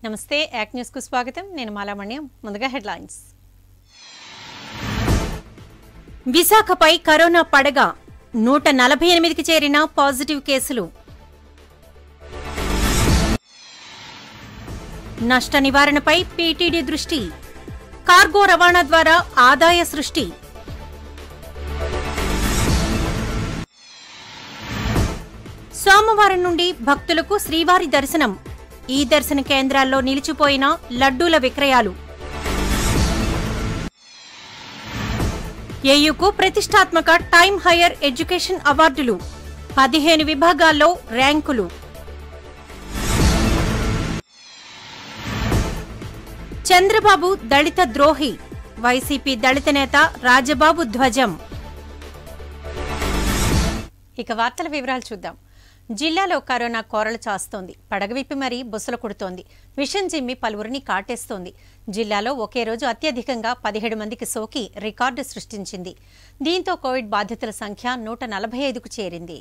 నమస్తే యాక్ న్యూస్ కు స్వాగతం నేను మాలామణ్యం ముందుగా హెడ్లైన్స్ విశాఖపై కరోనా పడగ నూట నలభై ఎనిమిదికి చేరిన పాజిటివ్ కేసులు నష్ట నివారణపై పీటీడీ దృష్టి కార్గో రవాణా ద్వారా ఆదాయ సృష్టి సోమవారం నుండి భక్తులకు శ్రీవారి దర్శనం ఈ దర్శన కేంద్రాల్లో నిలిచిపోయిన లడ్డూల విక్రయాలు ఏయుకు ప్రతిష్టాత్మక టైమ్ హైయర్ ఎడ్యుకేషన్ అవార్డులు పదిహేను విభాగాల్లో ర్యాంకులు చంద్రబాబు దళిత ద్రోహి వైసీపీ దళిత నేత రాజబాబు ధ్వజం ఇక వార్తల వివరాలు చూద్దాం జిల్లాలో కరోనా కోరలు చాస్తోంది పడగ విప్పి మరీ బుసలు కుడుతోంది విషం జిమ్మి పలువురిని కాటేస్తోంది జిల్లాలో ఒకే రోజు అత్యధికంగా పదిహేడు మందికి సోకి రికార్డు సృష్టించింది దీంతో కోవిడ్ బాధితుల సంఖ్య నూట నలభై ఐదుకు చేరింది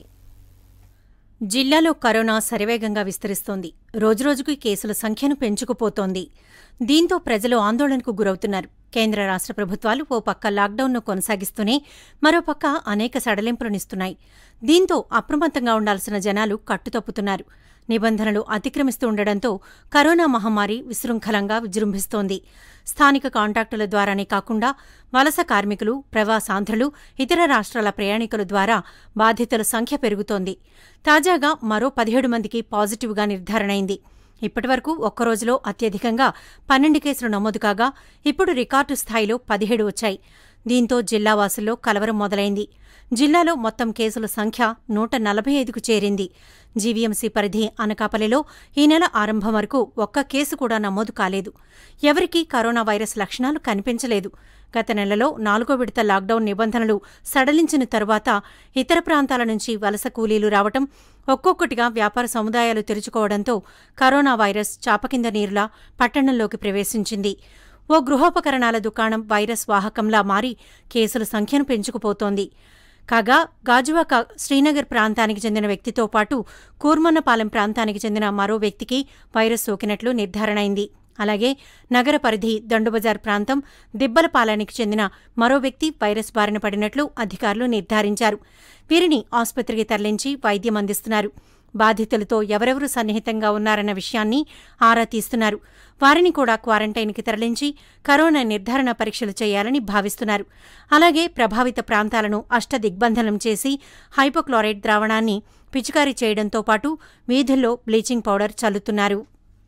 జిల్లాలో కరోనా శరవేగంగా విస్తరిస్తోంది రోజురోజుకు కేసుల సంఖ్యను పెంచుకుపోతోంది దీంతో ప్రజలు ఆందోళనకు గురవుతున్నారు కేంద్ర రాష్ట్ర ప్రభుత్వాలు ఓ పక్క లాక్డౌన్ను కొనసాగిస్తూనే మరోపక్క అనేక సడలింపులనిస్తున్నాయి దీంతో అప్రమత్తంగా ఉండాల్సిన జనాలు కట్టుతప్పుతున్నారు నిబంధనలు అతిక్రమిస్తూ ఉండడంతో కరోనా మహమ్మారి విశృంఖలంగా విజృంభిస్తోంది స్థానిక కాంట్రాక్టుల ద్వారానే కాకుండా వలస కార్మికులు ప్రవాసాంధ్రులు ఇతర రాష్ట్రాల ప్రయాణికుల ద్వారా బాధితుల సంఖ్య పెరుగుతోంది తాజాగా మరో పదిహేడు మందికి పాజిటివ్గా నిర్ధారణైంది ఇప్పటివరకు ఒక్కరోజులో అత్యధికంగా పన్నెండు కేసులు నమోదు కాగా ఇప్పుడు రికార్డు స్థాయిలో పదిహేడు వచ్చాయి దీంతో జిల్లావాసుల్లో కలవరం మొదలైంది జిల్లాలో మొత్తం కేసుల సంఖ్య నూట నలభై ఐదుకు చేరింది జీవీఎంసీ పరిధి అనకాపల్లిలో ఈ నెల ఆరంభం వరకు ఒక్క కేసు కూడా నమోదు కాలేదు ఎవరికీ కరోనా వైరస్ లక్షణాలు కనిపించలేదు గత నెలలో నాలుగో విడత లాక్డౌన్ నిబంధనలు సడలించిన తరువాత ఇతర ప్రాంతాల నుంచి వలస కూలీలు రావటం ఒక్కొక్కటిగా వ్యాపార సముదాయాలు తెరుచుకోవడంతో కరోనా వైరస్ చాపకింద నీరులా పట్టణంలోకి ప్రవేశించింది ఓ గృహోపకరణాల దుకాణం వైరస్ వాహకంలా మారి కేసుల సంఖ్యను పెంచుకుపోతోంది కాగా గాజువాక శ్రీనగర్ ప్రాంతానికి చెందిన వ్యక్తితో పాటు కూర్మన్నపాలెం ప్రాంతానికి చెందిన మరో వ్యక్తికి వైరస్ సోకినట్లు నిర్ధారణైంది అలాగే నగర పరిధి దండుబజార్ ప్రాంతం దిబ్బలపాలానికి చెందిన మరో వ్యక్తి వైరస్ బారిన పడినట్లు అధికారులు నిర్ధారించారు వీరిని ఆసుపత్రికి తరలించి వైద్యం అందిస్తున్నారు బాధితులతో ఎవరెవరు సన్నిహితంగా ఉన్నారన్న విషయాన్ని ఆరా తీస్తున్నారు వారిని కూడా క్వారంటైన్కి తరలించి కరోనా నిర్ధారణ పరీక్షలు చేయాలని భావిస్తున్నారు అలాగే ప్రభావిత ప్రాంతాలను అష్టదిగ్బంధనం చేసి హైపోక్లోరైడ్ ద్రావణాన్ని పిచికారీ చేయడంతో పాటు వీధుల్లో బ్లీచింగ్ పౌడర్ చల్లుతున్నారు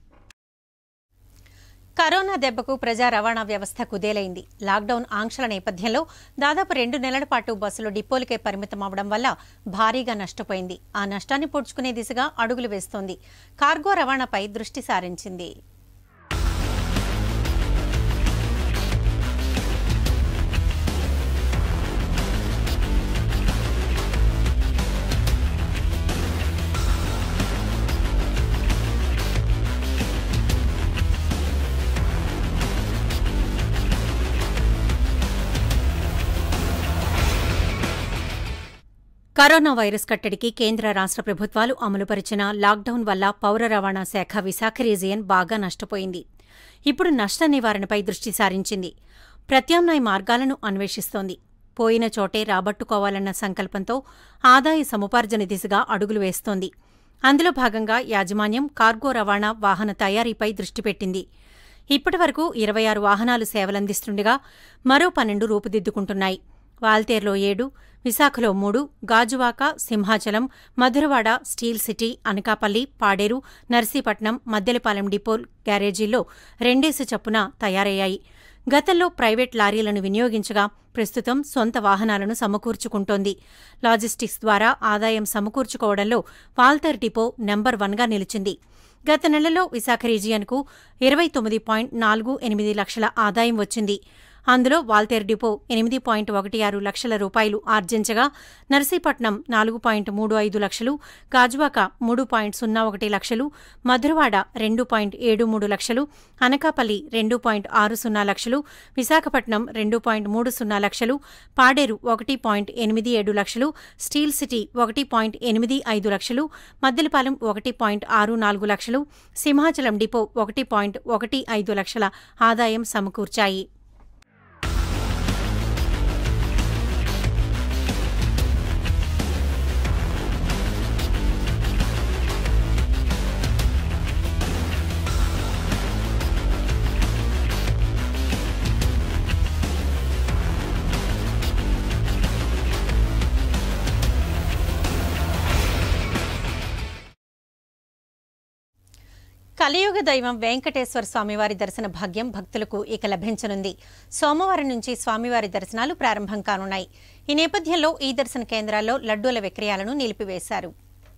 కరోనా దెబ్బకు ప్రజా రవాణా వ్యవస్థ కుదేలైంది లాక్డౌన్ ఆంక్షల నేపథ్యంలో దాదాపు రెండు నెలల పాటు బస్సులు డిపోలకే పరిమితం అవడం వల్ల భారీగా నష్టపోయింది ఆ నష్టాన్ని పూడ్చుకునే దిశగా అడుగులు వేస్తోంది కార్గో రవాణాపై దృష్టి సారించింది కరోనా వైరస్ కట్టడికి కేంద్ర రాష్ట్ర ప్రభుత్వాలు అమలుపరిచిన లాక్డౌన్ వల్ల పౌర రవాణా శాఖ విశాఖ రీజియన్ బాగా నష్టపోయింది ఇప్పుడు నష్ట నివారణపై దృష్టి సారించింది ప్రత్యామ్నాయ మార్గాలను అన్వేషిస్తోంది పోయిన చోటే రాబట్టుకోవాలన్న సంకల్పంతో ఆదాయ సముపార్జన దిశగా అడుగులు వేస్తోంది అందులో భాగంగా యాజమాన్యం కార్గో రవాణా వాహన తయారీపై దృష్టి పెట్టింది ఇప్పటివరకు ఇరవై ఆరు వాహనాలు సేవలందిస్తుండగా మరో పన్నెండు రూపుదిద్దుకుంటున్నాయి వాల్తేర్లో ఏడు విశాఖలో మూడు Gajuwaka Simhachalam Madhurawada steel city Anakapalli Paderu Narsipatnam Maddelapalem depot గ్యారేజీల్లో రెండేసి చప్పున తయారయ్యాయి గతంలో ప్రైవేట్ లారీలను వినియోగించగా ప్రస్తుతం సొంత వాహనాలను సమకూర్చుకుంటోంది లాజిస్టిక్స్ ద్వారా ఆదాయం సమకూర్చుకోవడంలో వాల్తేర్ డిపో నెంబర్ వన్గా నిలిచింది గత నెలలో విశాఖ రీజియన్కు ఇరవై తొమ్మిది పాయింట్ నాలుగు ఎనిమిది లక్షల ఆదాయం వచ్చింది అందులో వాల్తేరు డిపో ఎనిమిది పాయింట్ ఒకటి ఆరు లక్షల రూపాయలు ఆర్జించగా నర్సీపట్నం నాలుగు పాయింట్ మూడు ఐదు లక్షలు గాజువాక మూడు పాయింట్ సున్నా ఒకటి లక్షలు మధురవాడ రెండు పాయింట్ ఏడు మూడు లక్షలు అనకాపల్లి రెండు పాయింట్ ఆరు సున్నా లక్షలు విశాఖపట్నం రెండు పాయింట్ మూడు సున్నా లక్షలు పాడేరు ఒకటి పాయింట్ ఎనిమిది ఏడు లక్షలు స్టీల్ సిటీ ఒకటి పాయింట్ ఎనిమిది ఐదు లక్షలు మద్దెలపాలెం ఒకటి పాయింట్ ఆరు నాలుగు లక్షలు సింహాచలం డిపో ఒకటి పాయింట్ ఒకటి ఐదు లక్షల ఆదాయం సమకూర్చాయి కలియుగ దైవం వెంకటేశ్వర స్వామివారి దర్శన భాగ్యం భక్తులకు ఇక లభించనుంది సోమవారం నుంచి స్వామివారి దర్శనాలు ప్రారంభం కానున్నాయి ఈ నేపథ్యంలో ఈ దర్శన కేంద్రాల్లో లడ్డూల విక్రయాలను నిలిపివేశారు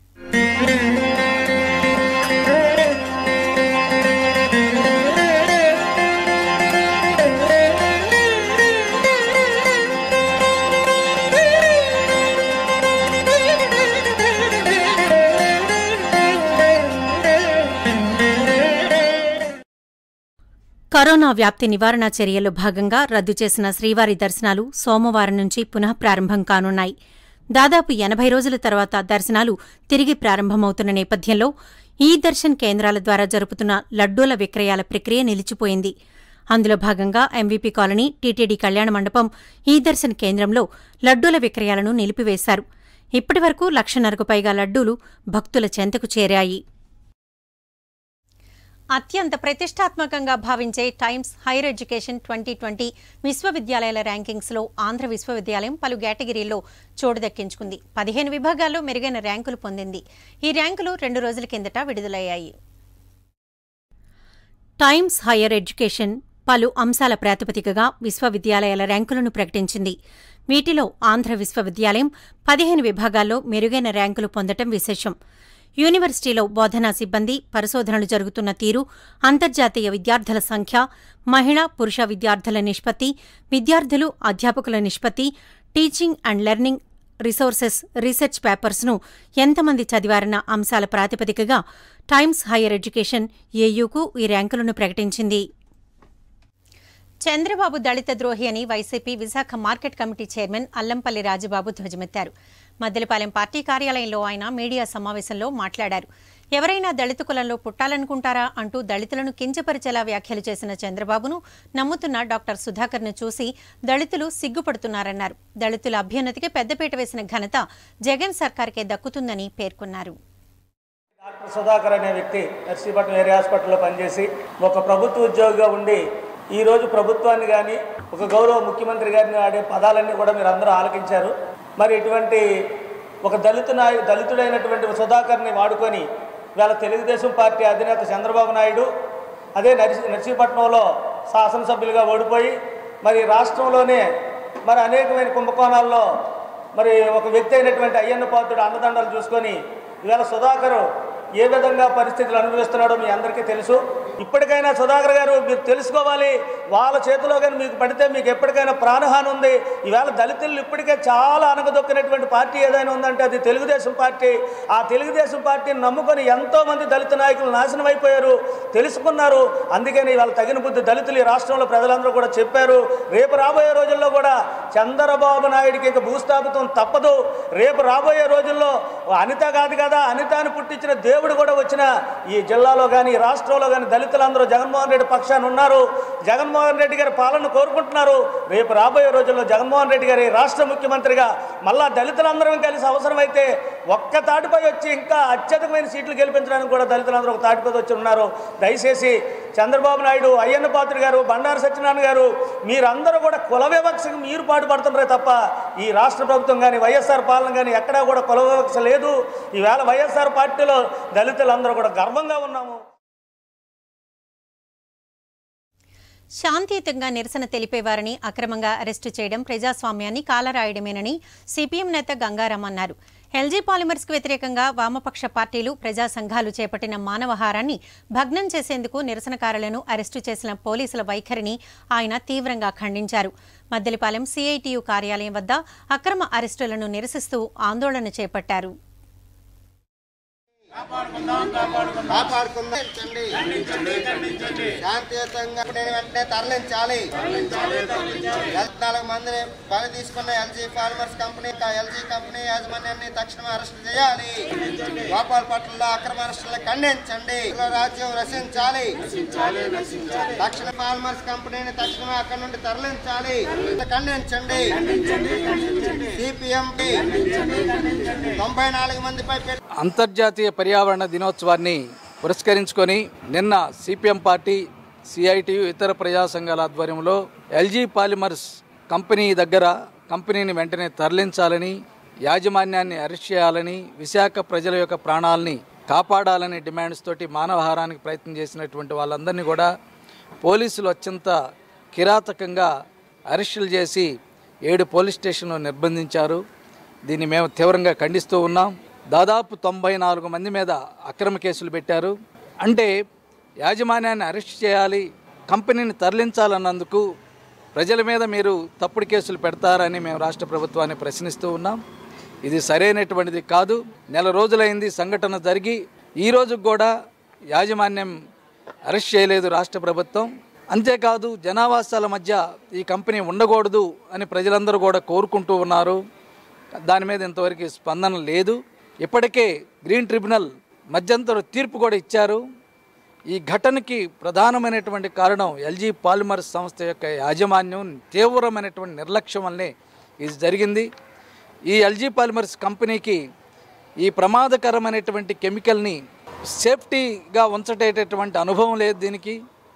కరోనా వ్యాప్తి నివారణ చర్యల్లో భాగంగా రద్దు చేసిన శ్రీవారి దర్శనాలు సోమవారం నుంచి పునః ప్రారంభం కానున్నాయి దాదాపు ఎనభై రోజుల తర్వాత దర్శనాలు తిరిగి ప్రారంభమవుతున్న నేపథ్యంలో ఈ దర్శన్ కేంద్రాల ద్వారా జరుపుతున్న లడ్డూల విక్రయాల ప్రక్రియ నిలిచిపోయింది అందులో భాగంగా ఎంవీపీ కాలనీ టీటీడీ కళ్యాణ మండపం ఈ దర్శన్ కేంద్రంలో లడ్డూల విక్రయాలను నిలిపివేశారు ఇప్పటివరకు లక్షన్నరకు పైగా లడ్డూలు భక్తుల చెంతకు చేరాయి అత్యంత ప్రతిష్టాత్మకంగా భావించే Times higher education twenty twenty విశ్వవిద్యాలయాల ర్యాంకింగ్స్లో ఆంధ్ర విశ్వవిద్యాలయం పలు కేటగిరీల్లో చోటు దక్కించుకుంది పదిహేను విభాగాల్లో మెరుగైన ర్యాంకులు పొందింది ఈ ర్యాంకులు రెండు రోజుల కిందట విడుదలయ్యాయి టైమ్స్ హైయర్ ఎడ్యుకేషన్ పలు అంశాల ప్రాతిపదికగా విశ్వవిద్యాలయాల ర్యాంకులను ప్రకటించింది వీటిలో ఆంధ్ర విశ్వవిద్యాలయం పదిహేను విభాగాల్లో మెరుగైన ర్యాంకులు పొందటం విశేషం యూనివర్సిటీలో బోధనా సిబ్బంది పరిశోధనలు జరుగుతున్న తీరు అంతర్జాతీయ విద్యార్థుల సంఖ్య మహిళా పురుష విద్యార్థుల నిష్పత్తి విద్యార్థులు అధ్యాపకుల నిష్పత్తి teaching and learning resources research పేపర్స్ను ఎంతమంది చదివారన్న అంశాల ప్రాతిపదికగా టైమ్స్ హైయర్ ఎడ్యుకేషన్ ఏయూకు ఈ ర్యాంకులను ప్రకటించింది చంద్రబాబు దళిత ద్రోహి అని YCP Visakha market committee chairman Allampalli Rajubabu ధ్వజమెత్తారు మద్దెలపాలెం పార్టీ కార్యాలయంలో ఆయన మీడియా సమావేశంలో మాట్లాడారు ఎవరైనా దళిత కులంలో పుట్టాలనుకుంటారా అంటూ దళితులను కించపరిచేలా వ్యాఖ్యలు చేసిన చంద్రబాబును నమ్ముతున్న డాక్టర్ సుధాకర్ను చూసి దళితులు సిగ్గుపడుతున్నారన్నారు దళితుల అభ్యున్నతికి పెద్దపీట వేసిన ఘనత జగన్ సర్కార్కే దక్కుతుందని పేర్కొన్నారు డాక్టర్ సుధాకర్ అనే వ్యక్తి నర్సీపట్నం ఏరియా హాస్పిటల్లో పనిచేసి ఒక ప్రభుత్వ ఉద్యోగిగా ఉండి ఈరోజు ప్రభుత్వాన్ని కానీ ఒక గౌరవ ముఖ్యమంత్రి గారిని ఆడే పదాలన్నీ కూడా మీరు అందరూ ఆలకించారు మరి ఇటువంటి ఒక దళిత నాయ దళితుడైనటువంటి సుధాకర్ని వాడుకొని ఇవాళ తెలుగుదేశం పార్టీ అధినేత చంద్రబాబు నాయుడు అదే నర్సీ నర్సీపట్నంలో శాసనసభ్యులుగా ఓడిపోయి మరి రాష్ట్రంలోనే మరి అనేకమైన కుంభకోణాల్లో మరి ఒక వ్యక్తి అయినటువంటి అయ్యన్న పాత్రుడు అండదండలు చూసుకొని ఇవాళ సుధాకర్ ఏ విధంగా పరిస్థితులు అనుభవిస్తున్నాడో మీ అందరికీ తెలుసు ఇప్పటికైనా సుధాకర్ గారు మీరు తెలుసుకోవాలి వాళ్ళ చేతిలో కానీ మీకు పడితే మీకు ఎప్పటికైనా ప్రాణహాని ఉంది ఈవేళ దళితులు ఇప్పటికే చాలా అనగదొక్కినటువంటి పార్టీ ఏదైనా ఉందంటే అది తెలుగుదేశం పార్టీ ఆ తెలుగుదేశం పార్టీని నమ్ముకొని ఎంతోమంది దళిత నాయకులు నాశనం అయిపోయారు తెలుసుకున్నారు అందుకని ఇవాళ తగిన బుద్ధి దళితులు ఈ రాష్ట్రంలో ప్రజలందరూ కూడా చెప్పారు రేపు రాబోయే రోజుల్లో కూడా చంద్రబాబు నాయుడికి ఇక భూస్థాపితం తప్పదు రేపు రాబోయే రోజుల్లో అనిత కాదు కదా అనితాన్ని పుట్టించిన దేవుడు కూడా వచ్చిన ఈ జిల్లాలో కానీ ఈ రాష్ట్రంలో కానీ దళితులందరూ జగన్మోహన్ రెడ్డి పక్షాన ఉన్నారు జగన్మోహన్ రెడ్డి గారి పాలన కోరుకుంటున్నారు రేపు రాబోయే రోజుల్లో జగన్మోహన్ రెడ్డి గారి రాష్ట్ర ముఖ్యమంత్రిగా మళ్ళా దళితులందరం కలిసి అవసరమైతే ఒక్క తాటిపై వచ్చి ఇంకా అత్యధికమైన సీట్లు గెలిపించడానికి కూడా దళితులందరూ ఒక తాటిపై వచ్చి ఉన్నారు దయచేసి చంద్రబాబు నాయుడు అయ్యన్న పాత్ర గారు బండారు సత్యనారాయణ గారు మీరందరూ కూడా కుల వివక్షకు మీరు పాటుపడుతున్నారే తప్ప ఈ రాష్ట్ర ప్రభుత్వం కానీ వైఎస్ఆర్ పాలన కానీ ఎక్కడా కూడా కుల వివక్ష లేదు ఈవేళ వైఎస్ఆర్ పార్టీలో దళితులందరూ కూడా గర్వంగా ఉన్నాము శాంతియుతంగా నిరసన తెలిపేవారిని అక్రమంగా అరెస్టు చేయడం ప్రజాస్వామ్యాన్ని కాలరాయడమేనని సిపిఎం నేత గంగారాం అన్నారు ఎల్జీ పాలిమర్స్ కు వ్యతిరేకంగా వామపక్ష పార్టీలు ప్రజా సంఘాలు చేపట్టిన మానవహారాన్ని భగ్నం చేసేందుకు నిరసనకారులను అరెస్టు చేసిన పోలీసుల వైఖరిని ఆయన తీవ్రంగా ఖండించారు మద్దెలపాలెం సిఐటియు కార్యాలయం వద్ద అక్రమ అరెస్టులను నిరసిస్తూ ఆందోళన చేపట్టారు కాపాడుకుందాం శాంతియుతంగా నేను వెంటనే తరలించాలి నాలుగు మందిని బలి తీసుకున్న LG farmers company LG company యాజమాన్యాన్ని తక్షణం అరెస్ట్ చేయాలి గోపాలపట్నంలో అక్రమ అరెస్టులను ఖండించండి రాజ్యం రచించాలి తక్షణ ఫార్మర్స్ కంపెనీని తక్షణమే అక్కడి నుండి తరలించాలి ఖండించండి సిపిఎం తొంభై నాలుగు మందిపై పెట్టి అంతర్జాతీయ పర్యావరణ దినోత్సవాన్ని పురస్కరించుకొని నిన్న సిపిఎం పార్టీ సిఐటియు ఇతర ప్రజా సంఘాల ఆధ్వర్యంలో ఎల్జీ పాలిమర్స్ కంపెనీ దగ్గర కంపెనీని వెంటనే తరలించాలని యాజమాన్యాన్ని అరెస్ట్ చేయాలని విశాఖ ప్రజల యొక్క ప్రాణాలని కాపాడాలని డిమాండ్స్ తోటి మానవహారానికి ప్రయత్నం చేసినటువంటి వాళ్ళందరినీ కూడా పోలీసులు అత్యంత కిరాతకంగా అరెస్టులు చేసి ఏడు పోలీస్ స్టేషన్లో నిర్బంధించారు దీన్ని మేము తీవ్రంగా ఖండిస్తూ ఉన్నాం దాదాపు తొంభై నాలుగు మంది మీద అక్రమ కేసులు పెట్టారు అంటే యాజమాన్యాన్ని అరెస్ట్ చేయాలి కంపెనీని తరలించాలన్నందుకు ప్రజల మీద మీరు తప్పుడు కేసులు పెడతారని మేము రాష్ట్ర ప్రభుత్వాన్ని ప్రశ్నిస్తూ ఉన్నాం ఇది సరైనటువంటిది కాదు నెల రోజులైంది సంఘటన జరిగి ఈ రోజు కూడా యాజమాన్యం అరెస్ట్ చేయలేదు రాష్ట్ర ప్రభుత్వం అంతేకాదు జనావాసాల మధ్య ఈ కంపెనీ ఉండకూడదు అని ప్రజలందరూ కూడా కోరుకుంటూ ఉన్నారు దాని మీద ఇంతవరకు స్పందన లేదు ఇప్పటికే గ్రీన్ ట్రిబ్యునల్ మధ్యంతర తీర్పు కూడా ఇచ్చారు ఈ ఘటనకి ప్రధానమైనటువంటి కారణం ఎల్జీ పాలిమర్స్ సంస్థ యొక్క యాజమాన్యం తీవ్రమైనటువంటి నిర్లక్ష్యం వల్లనే ఇది జరిగింది ఈ ఎల్జీ పాలిమర్స్ కంపెనీకి ఈ ప్రమాదకరమైనటువంటి కెమికల్ని సేఫ్టీగా ఉంచటేటటువంటి అనుభవం లేదు దీనికి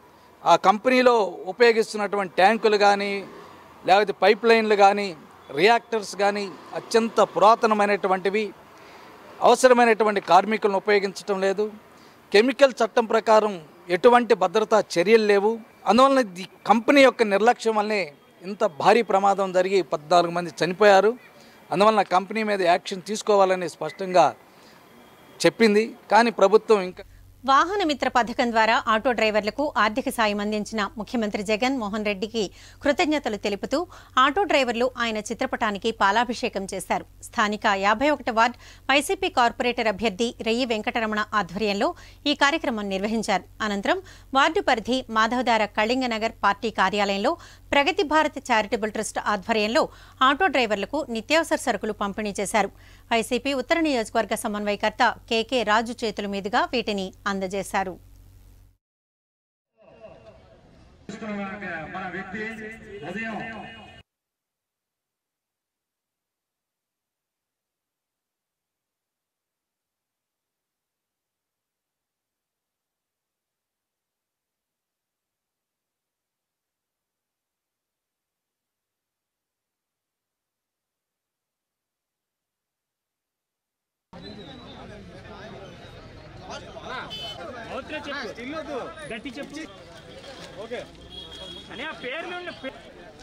ఆ కంపెనీలో ఉపయోగిస్తున్నటువంటి ట్యాంకులు కానీ లేకపోతే పైప్ లైన్లు కానీ రియాక్టర్స్ కానీ అత్యంత పురాతనమైనటువంటివి అవసరమైనటువంటి కార్మికులను ఉపయోగించడం లేదు కెమికల్ చట్టం ప్రకారం ఎటువంటి భద్రతా చర్యలు లేవు అందువలన ఈ కంపెనీ యొక్క నిర్లక్ష్యం వల్లనే ఇంత భారీ ప్రమాదం జరిగి పద్నాలుగు మంది చనిపోయారు అందువలన కంపెనీ మీద యాక్షన్ తీసుకోవాలని స్పష్టంగా చెప్పింది కానీ ప్రభుత్వం ఇంకా వాహన మిత్ర పథకం ద్వారా ఆటో డ్రైవర్లకు ఆర్థిక సాయం అందించిన ముఖ్యమంత్రి జగన్ మోహన్ రెడ్డికి కృతజ్ఞతలు తెలుపుతూ ఆటో డ్రైవర్లు ఆయన చిత్రపటానికి పాలాభిషేకం చేశారు స్థానిక యాభై ఒకటి వార్డ్ వైసీపీ కార్పొరేటర్ అభ్యర్థి రెయ్యి వెంకటరమణ ఆధ్వర్యంలో ఈ కార్యక్రమం నిర్వహించారు అనంతరం వార్డు పరిధి మాధవదార కళింగనగర్ పార్టీ కార్యాలయంలో ప్రగతి భారత్ చారిటబుల్ ట్రస్ట్ ఆధ్వర్యంలో ఆటో డ్రైవర్లకు నిత్యావసర సరుకులు పంపిణీ చేశారు వైసీపీ ఉత్తర నియోజకవర్గ సమన్వయకర్త కేకే రాజు చేతుల మీదుగా వీటిని అందజేశారు మన వ్యక్తి ఉదయం గట్టి చెప్పు ఓకే అని ఆ పేర్లు ఉన్న పే-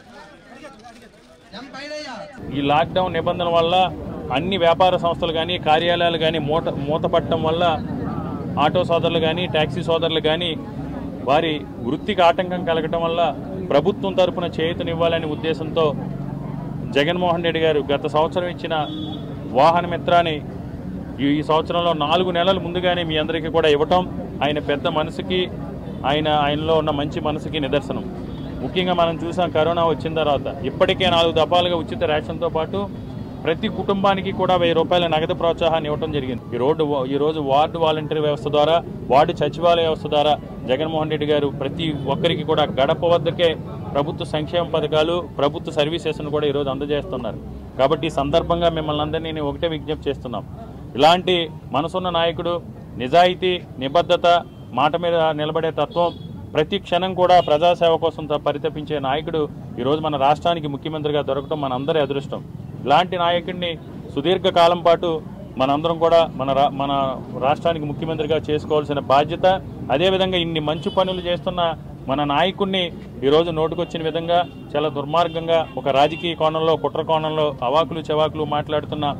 ఈ లాక్డౌన్ నిబంధనల వల్ల అన్ని వ్యాపార సంస్థలు కానీ కార్యాలయాలు కానీ మూత మూతపట్టడం వల్ల ఆటో సోదరులు కానీ ట్యాక్సీ సోదరులు కానీ వారి వృత్తికి ఆటంకం కలగటం వల్ల ప్రభుత్వం తరపున చేయూతనివ్వాలనే ఉద్దేశంతో జగన్మోహన్ రెడ్డి గారు గత సంవత్సరం ఇచ్చిన వాహన మిత్రాన్ని ఈ ఈ సంవత్సరంలో నాలుగు నెలల ముందుగానే మీ అందరికీ కూడా ఇవ్వటం ఆయన పెద్ద మనసుకి ఆయన ఆయనలో ఉన్న మంచి మనసుకి నిదర్శనం ముఖ్యంగా మనం చూసాం కరోనా వచ్చిన తర్వాత ఇప్పటికే నాలుగు దఫాలుగా ఉచిత రేషన్తో పాటు ప్రతి కుటుంబానికి కూడా వెయ్యి రూపాయల నగదు ప్రోత్సాహాన్ని ఇవ్వడం జరిగింది ఈ రోడ్డు ఈ రోజు వార్డు వాలంటీర్ వ్యవస్థ ద్వారా వార్డు సచివాలయ వ్యవస్థ ద్వారా జగన్మోహన్ రెడ్డి గారు ప్రతి ఒక్కరికి కూడా గడప వద్దకే ప్రభుత్వ సంక్షేమ పథకాలు ప్రభుత్వ సర్వీసెస్ను కూడా ఈరోజు అందజేస్తున్నారు కాబట్టి ఈ సందర్భంగా మిమ్మల్ని అందరినీ నేను ఒకటే విజ్ఞప్తి చేస్తున్నాం ఇలాంటి మనసున్న నాయకుడు నిజాయితీ నిబద్ధత మాట మీద నిలబడే తత్వం ప్రతి క్షణం కూడా ప్రజాసేవ కోసం త- పరితపించే నాయకుడు ఈరోజు మన రాష్ట్రానికి ముఖ్యమంత్రిగా దొరకడం మన అందరి అదృష్టం ఇలాంటి నాయకుడిని సుదీర్ఘకాలం పాటు మనందరం కూడా మన రా మన రాష్ట్రానికి ముఖ్యమంత్రిగా చేసుకోవాల్సిన బాధ్యత అదేవిధంగా ఇన్ని మంచి పనులు చేస్తున్న మన నాయకుడిని ఈరోజు నోటుకొచ్చిన విధంగా చాలా దుర్మార్గంగా ఒక రాజకీయ కోణంలో కుట్ర కోణంలో అవాకులు చెవాకులు మాట్లాడుతున్న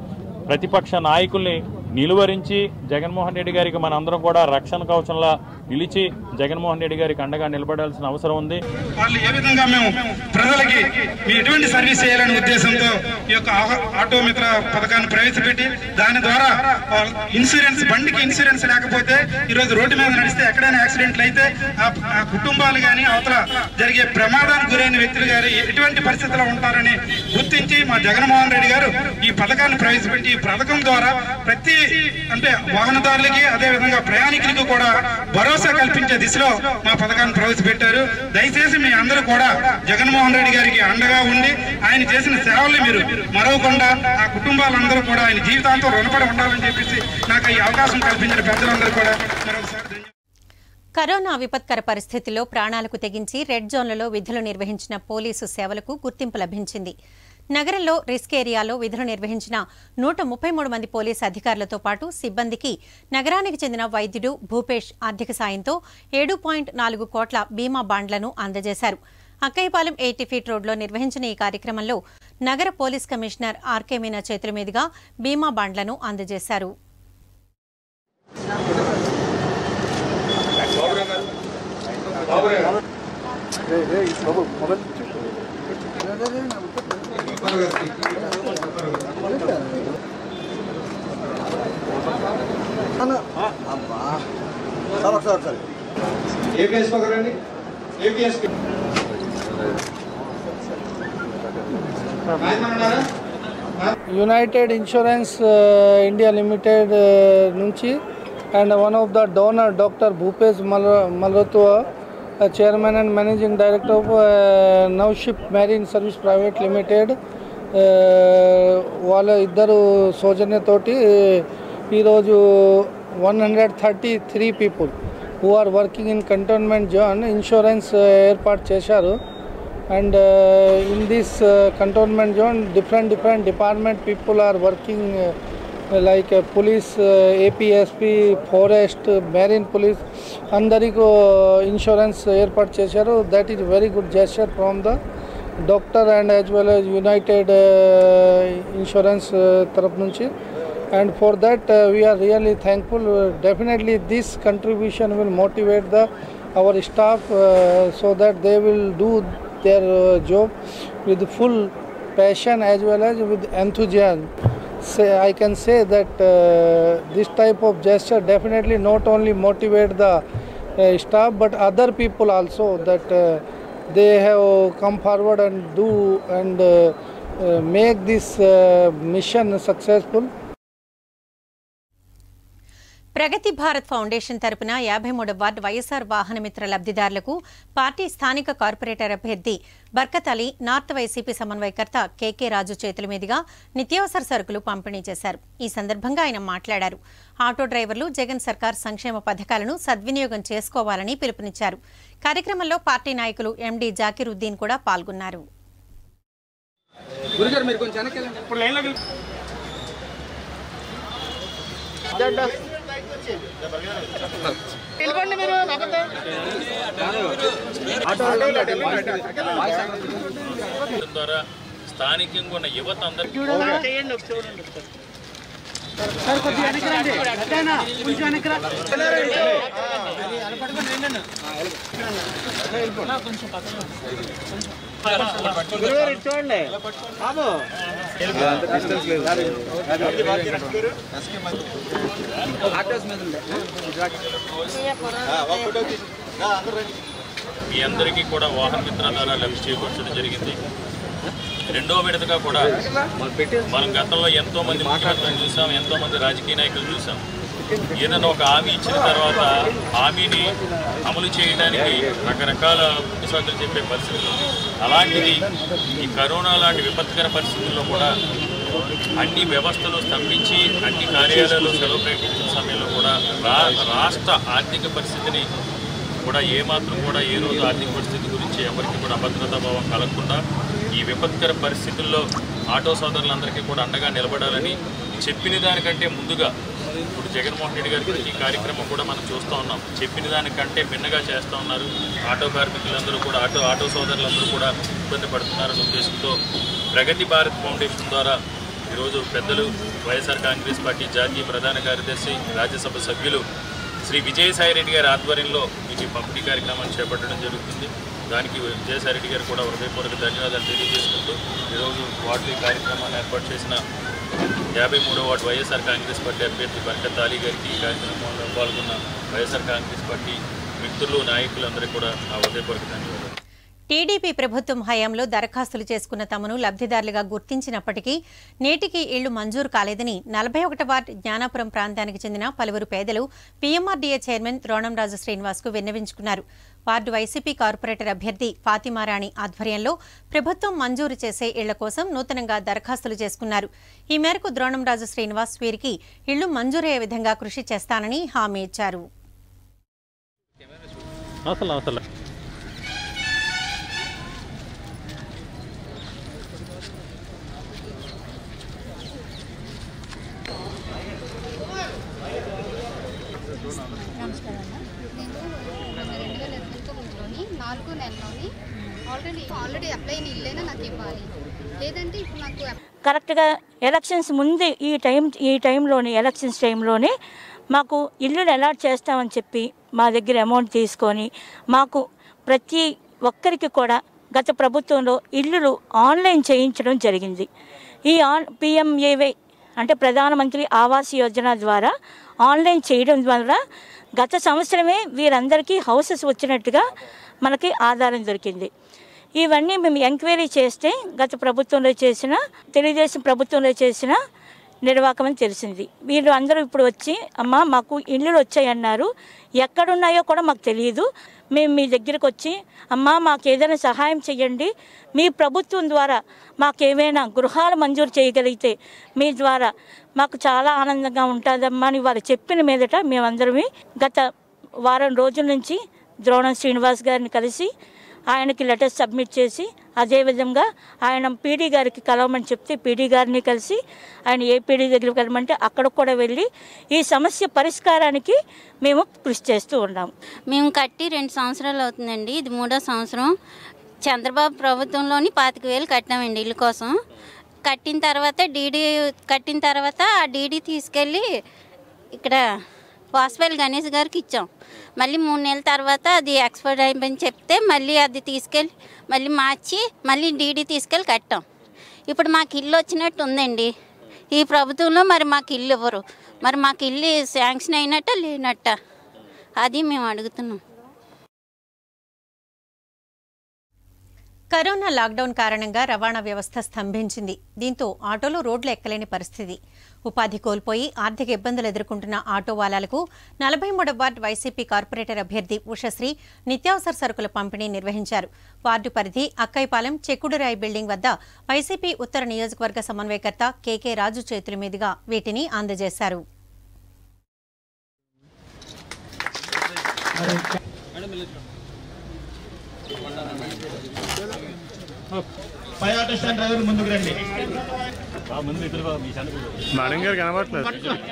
ప్రతిపక్ష నాయకుల్ని నిలువరించి జగన్మోహన్ రెడ్డి గారికి మనందరం కూడా రక్షణ కవచంలా నిలిచి జగన్మోహన్ రెడ్డి గారికి అండగా నిలబడాల్సిన అవసరం ఉంది వాళ్ళు ఏ విధంగా మేము ప్రజలకి మీ ఎటువంటి సర్వీస్ చేయాలనే ఉద్దేశంతో ఈ యొక్క ఆ- ఆటో మిత్ర పథకాన్ని ప్రవేశపెట్టి దాని ద్వారా వాళ్ళ ఇన్సూరెన్స్ బండికి ఇన్సూరెన్స్ లేకపోతే ఈ రోజు రోడ్డు మీద నడిస్తే ఎక్కడైనా యాక్సిడెంట్లు అయితే ఆ- ఆ కుటుంబాలు కానీ అవతల జరిగే ప్రమాదానికి గురైన వ్యక్తులు గారు ఎటువంటి పరిస్థితుల్లో ఉంటారని గుర్తించి మా జగన్మోహన్ రెడ్డి గారు ఈ పథకాన్ని ప్రవేశపెట్టి ఈ పథకం ద్వారా ప్రతి అంటే వాహనదారులకి అదే విధంగా ప్రయాణికులకు కూడా భరోసా కల్పించే దిశలో మా పథకాన్ని ప్రవేశపెట్టారు దయచేసి మీ అందరూ కూడా జగన్మోహన్ రెడ్డి గారికి అండగా ఉండి ఆయన చేసిన సేవల్ని మీరు మరవకుండా ఆ కుటుంబాలందరూ కూడా ఆయన జీవితాంతం రుణపడి ఉండాలని చెప్పేసి నాకు ఈ అవకాశం కల్పించిన పెద్దలందరూ కూడా మరొకసారి ధన్యవాదాలు కరోనా విపత్కర పరిస్థితుల్లో ప్రాణాలకు తెగించి రెడ్ జోన్లలో విధులు నిర్వహించిన పోలీసు సేవలకు గుర్తింపు లభించింది నగరంలో రిస్క్ ఏరియాలో విధులు నిర్వహించిన నూట ముప్పై మూడు మంది పోలీసు అధికారులతో పాటు సిబ్బందికి నగరానికి చెందిన వైద్యుడు భూపేష్ ఆర్థిక సాయంతో ఏడు పాయింట్ నాలుగు కోట్ల బీమా బాండ్లను అందజేశారు అక్కయ్యపాలెం ఎయిటీ ఫీట్ రోడ్లో నిర్వహించిన ఈ కార్యక్రమంలో నగర పోలీస్ కమిషనర్ ఆర్కే మీనా చేతుల మీదుగా బీమా బాండ్లను అందజేశారు యునైటెడ్ ఇన్సూరెన్స్ ఇండియా లిమిటెడ్ నుంచి and one of the donor doctor Bhupesh Mal Malhotra chairman and managing director of Nauship marine service private limited వాళ్ళ ఇద్దరు సౌజన్యతోటి ఈరోజు one hundred thirty three people who are working in containment zone insurance ఏర్పాటు చేశారు and uh, in this uh, cantonment zone different different department people are working uh, like uh, police uh, apsp forest uh, marine police అందరికీ insurance ఏర్పాటు చేశారు that is very good gesture from the doctor and as well as United Insurance తరఫు నుంచి and for that uh, we are really thankful Uh, definitely this contribution will motivate the our staff uh, so that they will do their uh, job with full passion as well as with enthusiasm say i can say that uh, this type of gesture definitely not only motivate the uh, staff but other people also that uh, they have come forward and do and uh, uh, make this uh, mission successful Pragati Bharat foundation తరపున యాభై మూడు ward YSR Vahanamitra లబ్ధిదారులకు party స్థానిక corporator అభ్యర్థి Barkat Ali north YCP సమన్వయకర్త కేకే రాజు చేతుల మీదుగా నిత్యావసర సరుకులు పంపిణీ చేశారు ఈ సందర్భంగా ఆయన మాట్లాడారు ఆటో డ్రైవర్లు జగన్ సర్కార్ సంక్షేమ పథకాలను సద్వినియోగం చేసుకోవాలని పిలుపునిచ్చారు కార్యక్రమంలో పార్టీ నాయకులు ఎండీ జాకిరుద్దీన్ కూడా పాల్గొన్నారు ఇప్పుడు లైన్లోకి ద్వారా స్థానికంగా ఉన్న యువత అందరికీ మీ అందరికీ కూడా వాహన మిత్ర ద్వారా లబ్ధి చేకూర్చడం జరిగింది రెండో విడతగా కూడా మనం గతంలో ఎంతో మంది ముఖ్యమంత్రులను చూసాం ఎంతో మంది రాజకీయ నాయకులు చూసాం ఏదైనా ఒక హామీ ఇచ్చిన తర్వాత హామీని అమలు చేయడానికి రకరకాల విశ్వాసాలు చెప్పే పరిస్థితులు ఉంది. అలాంటిది ఈ కరోనా లాంటి విపత్కర పరిస్థితుల్లో కూడా అన్ని వ్యవస్థలు స్తంభించి అన్ని కార్యాలయాలు సెలవు ప్రకటించిన సమయంలో కూడా రా రాష్ట్ర ఆర్థిక పరిస్థితిని కూడా ఏమాత్రం కూడా ఏ రోజు ఆర్థిక పరిస్థితి గురించి ఎవరికి కూడా అభద్రతా భావం కలగకుండా ఈ విపత్కర పరిస్థితుల్లో ఆటో సోదరులందరికీ కూడా అండగా నిలబడాలని చెప్పిన దానికంటే ముందుగా ఇప్పుడు జగన్మోహన్ రెడ్డి గారి గురించి ఈ కార్యక్రమం కూడా మనం చూస్తూ ఉన్నాం చెప్పిన దానికంటే భిన్నగా చేస్తూ ఉన్నారు ఆటో కార్మికులందరూ కూడా ఆటో ఆటో సోదరులందరూ కూడా ఇబ్బంది పడుతున్నారనే ఉద్దేశంతో ప్రగతి భారత్ ఫౌండేషన్ ద్వారా ఈరోజు పెద్దలు వైఎస్ఆర్ కాంగ్రెస్ పార్టీ జాతీయ ప్రధాన కార్యదర్శి రాజ్యసభ సభ్యులు శ్రీ విజయసాయి రెడ్డి గారి ఆధ్వర్యంలో మీకు ఈ పంపిణీ కార్యక్రమాన్ని చేపట్టడం జరుగుతుంది దానికి విజయసాయి రెడ్డి గారు కూడా హృదయపూర్వక ధన్యవాదాలు తెలియజేసుకుంటూ ఈరోజు వార్డు ఈ కార్యక్రమాన్ని ఏర్పాటు చేసిన యాభై మూడో వార్డు వైఎస్ఆర్ కాంగ్రెస్ పార్టీ అభ్యర్థి బర్కత్ అలీ గారికి ఈ కార్యక్రమంలో పాల్గొన్న వైఎస్ఆర్ కాంగ్రెస్ పార్టీ మిత్రులు నాయకులందరికీ కూడా నా హృదయపూర్వక ధన్యవాదాలు టీడీపీ ప్రభుత్వం హయాంలో దరఖాస్తులు చేసుకున్న తమను లబ్ధిదారులుగా గుర్తించినప్పటికీ నేటికి ఇళ్లు మంజూరు కాలేదని నలభై ఒకటి వార్డు జ్ఞానాపురం ప్రాంతానికి చెందిన పలువురు పేదలు పీఎంఆర్డీఏ chairman Dronamraju శ్రీనివాస్కు విన్నవించుకున్నారు ward YCP corporator అభ్యర్థి ఫాతిమారాణి ఆధ్వర్యంలో ప్రభుత్వం మంజూరు చేసే ఇళ్ల కోసం నూతనంగా దరఖాస్తులు చేసుకున్నారు ఈ మేరకు ద్రోణంరాజు శ్రీనివాస్ వీరికి ఇళ్లు మంజూరయ్యే విధంగా కృషి చేస్తానని హామీ ఇచ్చారు అసలు అసలు నమస్కారం నేను రెండు వేల ఇరవై తొమ్మిదిలోని నాలుగో నెలలోని ఆల్రెడీ ఆల్రెడీ అప్లై అయిన ఇల్లేనా నాకు ఇవ్వాలి లేదంటే ఇప్పుడు నాకు కరెక్ట్గా ఎలక్షన్స్ ముందు ఈ టైం ఈ టైంలోనే ఎలక్షన్స్ టైంలోనే మాకు ఇల్లులు అలాట్ చేస్తామని చెప్పి మా దగ్గర అమౌంట్ తీసుకొని మాకు ప్రతి ఒక్కరికి కూడా గత ప్రభుత్వంలో ఇల్లులు ఆన్లైన్ చేయించడం జరిగింది ఈ ఆన్ పిఎంఏవై అంటే ప్రధానమంత్రి ఆవాస్ యోజన ద్వారా ఆన్లైన్ చేయడం వల్ల గత సంవత్సరమే వీరందరికీ హౌసెస్ వచ్చినట్టుగా మనకి ఆధారం దొరికింది ఇవన్నీ మేము ఎంక్వైరీ చేస్తే గత ప్రభుత్వంలో చేసిన తెలుగుదేశం ప్రభుత్వంలో చేసిన నిర్వాకమని తెలిసింది వీళ్ళు అందరూ ఇప్పుడు వచ్చి అమ్మ మాకు ఇల్లులు వచ్చాయన్నారు ఎక్కడున్నాయో కూడా మాకు తెలియదు మేము మీ దగ్గరికి వచ్చి అమ్మ మాకు ఏదైనా సహాయం చేయండి మీ ప్రభుత్వం ద్వారా మాకేమైనా గృహాలు మంజూరు చేయగలిగితే మీ ద్వారా మాకు చాలా ఆనందంగా ఉంటుందమ్మా అని వారు చెప్పిన మీదట మేమందరమే గత వారం రోజుల నుంచి ద్రోణం శ్రీనివాస్ గారిని కలిసి ఆయనకి లెటర్ సబ్మిట్ చేసి అదేవిధంగా ఆయన పీడీ గారికి కలవమని చెప్తే పీడీ గారిని కలిసి ఆయన ఏ పీడీ దగ్గరికి వెళ్ళమంటే అక్కడికి కూడా వెళ్ళి ఈ సమస్య పరిష్కారానికి మేము కృషి చేస్తూ ఉన్నాము మేము కట్టి రెండు సంవత్సరాలు అవుతుందండి ఇది మూడో సంవత్సరం చంద్రబాబు ప్రభుత్వంలోని పాతిక వేలు కట్టామండి ఇల్లు కోసం కట్టిన తర్వాత డీడీ కట్టిన తర్వాత ఆ డీడీ తీసుకెళ్ళి ఇక్కడ వాసుపల్లి గణేష్ గారికి ఇచ్చాం మళ్ళీ మూడు నెలల తర్వాత అది ఎక్స్పైర్ అయిపోయింది చెప్తే మళ్ళీ అది తీసుకెళ్ళి మళ్ళీ మార్చి మళ్ళీ డీడీ తీసుకెళ్ళి కట్టాం ఇప్పుడు మాకు ఇల్లు వచ్చినట్టు ఉందండి ఈ ప్రభుత్వంలో మరి మాకు ఇల్లు ఇవ్వరు మరి మాకు ఇల్లు శాంక్షన్ అయినట్ట లేనట్ట అది మేము అడుగుతున్నాం కరోనా లాక్డౌన్ కారణంగా రవాణా వ్యవస్థ స్తంభించింది దీంతో ఆటోలు రోడ్లు ఎక్కలేని పరిస్థితి ఉపాధి కోల్పోయి ఆర్థిక ఇబ్బందులు ఎదుర్కొంటున్న ఆటో వాలాలకు నలభై మూడవ వార్డు వైసీపీ కార్పొరేటర్ అభ్యర్థి ఉషశ్రీ నిత్యావసర సరుకుల పంపిణీ నిర్వహించారు వార్డు పరిధి అక్కైపాలెం చెక్కుడురాయి బిల్డింగ్ వద్ద వైసీపీ ఉత్తర నియోజకవర్గ సమన్వయకర్త కెకే రాజు చేతుల మీదుగా వీటిని అందజేశారు పై ఆటో స్టాండ్ డ్రైవర్ ముందుకు రండి మేడం గారు కనబడట్లేదు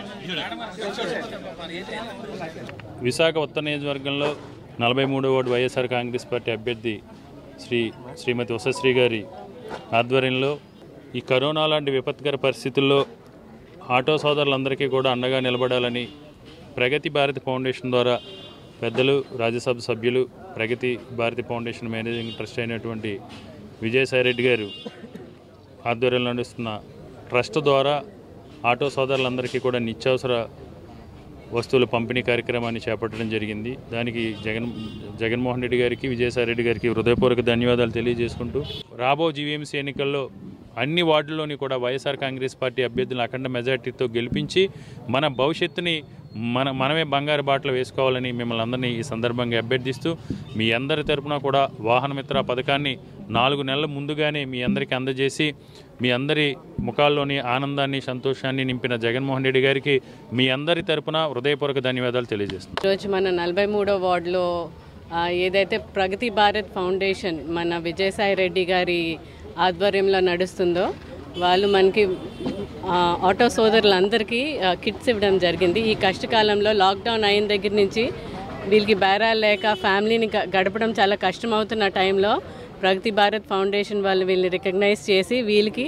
విశాఖ ఉత్తర నియోజకవర్గంలో నలభై మూడో వార్డు వైఎస్ఆర్ కాంగ్రెస్ పార్టీ అభ్యర్థి శ్రీ శ్రీమతి ఉషశ్రీ గారి ఆధ్వర్యంలో ఈ కరోనా లాంటి విపత్కర పరిస్థితుల్లో ఆటో సోదరులందరికీ కూడా అండగా నిలబడాలని ప్రగతి భారతి ఫౌండేషన్ ద్వారా పెద్దలు రాజ్యసభ సభ్యులు ప్రగతి భారతి ఫౌండేషన్ మేనేజింగ్ ట్రస్ట్ అయినటువంటి విజయసాయి రెడ్డి గారు ఆధ్వర్యంలో నడుస్తున్న ట్రస్ట్ ద్వారా ఆటో సోదరులందరికీ కూడా నిత్యావసర వస్తువుల పంపిణీ కార్యక్రమాన్ని చేపట్టడం జరిగింది దానికి జగన్ జగన్మోహన్ రెడ్డి గారికి విజయసాయి రెడ్డి గారికి హృదయపూర్వక ధన్యవాదాలు తెలియజేసుకుంటూ రాబో జీవీఎంసీ ఎన్నికల్లో అన్ని వార్డుల్లోని కూడా వైఎస్ఆర్ కాంగ్రెస్ పార్టీ అభ్యర్థులను అఖండ మెజార్టీతో గెలిపించి మన భవిష్యత్తుని మన మనమే బంగారు బాటలు వేసుకోవాలని మిమ్మల్ని అందరినీ ఈ సందర్భంగా అభ్యర్థిస్తూ మీ అందరి తరపున కూడా వాహన మిత్ర పథకాన్ని నాలుగు నెలల ముందుగానే మీ అందరికీ అందజేసి మీ అందరి ముఖాల్లోని ఆనందాన్ని సంతోషాన్ని నింపిన జగన్మోహన్ రెడ్డి గారికి మీ అందరి తరపున హృదయపూర్వక ధన్యవాదాలు తెలియజేస్తున్నాను ఈరోజు మన నలభై మూడో వార్డులో ఆ, ఏదైతే ప్రగతి భారత్ ఫౌండేషన్ మన విజయసాయి రెడ్డి గారి ఆధ్వర్యంలో నడుస్తుందో వాళ్ళు మనకి ఆ, ఆటో సోదరులందరికీ ఆ, కిట్స్ ఇవ్వడం జరిగింది ఈ కష్టకాలంలో లాక్డౌన్ అయిన దగ్గర నుంచి వీళ్ళకి బేరాలు లేక ఫ్యామిలీని గ- గడపడం చాలా కష్టమవుతున్న టైంలో ప్రగతి భారత్ ఫౌండేషన్ వాళ్ళు వీళ్ళని రికగ్నైజ్ చేసి వీళ్ళకి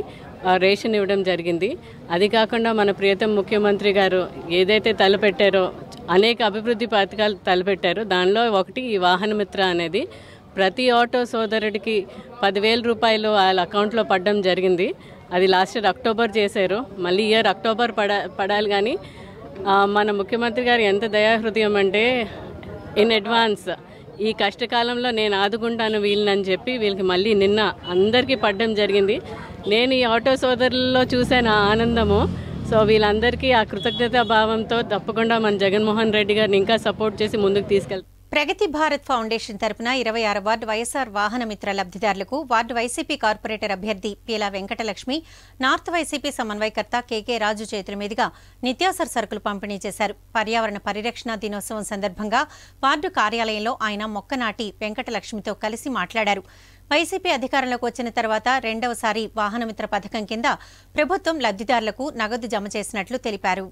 ఆ, రేషన్ ఇవ్వడం జరిగింది అది కాకుండా మన ప్రియతం ముఖ్యమంత్రి గారు ఏదైతే తలపెట్టారో అనేక అభివృద్ధి పథకాలు తలపెట్టారో దానిలో ఒకటి ఈ వాహన మిత్ర అనేది ప్రతి ఆటో సోదరుడికి పదివేల రూపాయలు వాళ్ళ అకౌంట్లో పడడం జరిగింది అది లాస్ట్ ఇయర్ అక్టోబర్ చేశారు మళ్ళీ ఇయర్ అక్టోబర్ పడ పడాలి కానీ ఆ, మన ముఖ్యమంత్రి గారు ఎంత దయాహృదయం అంటే ఇన్ అడ్వాన్స్ ఈ కష్టకాలంలో నేను ఆదుకుంటాను వీళ్ళని చెప్పి వీళ్ళకి మళ్ళీ నిన్న అందరికీ పడడం జరిగింది నేను ఈ ఆటో సోదరుల్లో చూశాను ఆ ఆనందము సో వీళ్ళందరికీ ఆ కృతజ్ఞతా భావంతో తప్పకుండా మన జగన్మోహన్ రెడ్డి గారిని ఇంకా సపోర్ట్ చేసి ముందుకు తీసుకెళ్తాం ప్రగతి భారత్ ఫౌండేషన్ తరపున ఇరవై ఆరు వార్డు వైఎస్ఆర్ వాహన మిత్ర లబ్ధిదారులకు వార్డు వైసీపీ కార్పొరేటర్ అభ్యర్థి పీలా వెంకటలక్ష్మి నార్త్ వైసీపీ సమన్వయకర్త కేకే రాజు చేతుల మీదుగా నిత్యావసర సరుకులు పంపిణీ చేశారు పర్యావరణ పరిరక్షణ దినోత్సవం సందర్భంగా వార్డు కార్యాలయంలో ఆయన మొక్క నాటి వెంకటలక్ష్మితో కలిసి మాట్లాడారు వైసీపీ అధికారంలోకి వచ్చిన తర్వాత రెండవసారి వాహనమిత్ర పథకం కింద ప్రభుత్వం లబ్ధిదారులకు నగదు జమ చేసినట్లు తెలిపారు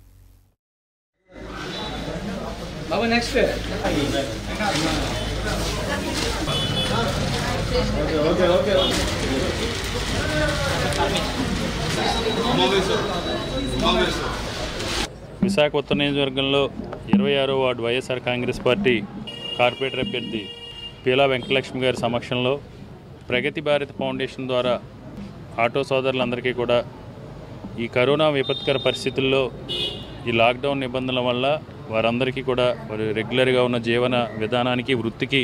బాబు next okay okay okay Visakha ఉత్తర నియోజకవర్గంలో ఇరవై ఆరో ward YSR Congress party corporator అభ్యర్థి పీలా వెంకటలక్ష్మి గారి సమక్షంలో ప్రగతి భారత్ ఫౌండేషన్ ద్వారా ఆటో సోదరులందరికీ కూడా ఈ కరోనా విపత్కర పరిస్థితుల్లో ఈ లాక్డౌన్ నిబంధనల వల్ల వారందరికీ కూడా వారి రెగ్యులర్గా ఉన్న జీవన విధానానికి వృత్తికి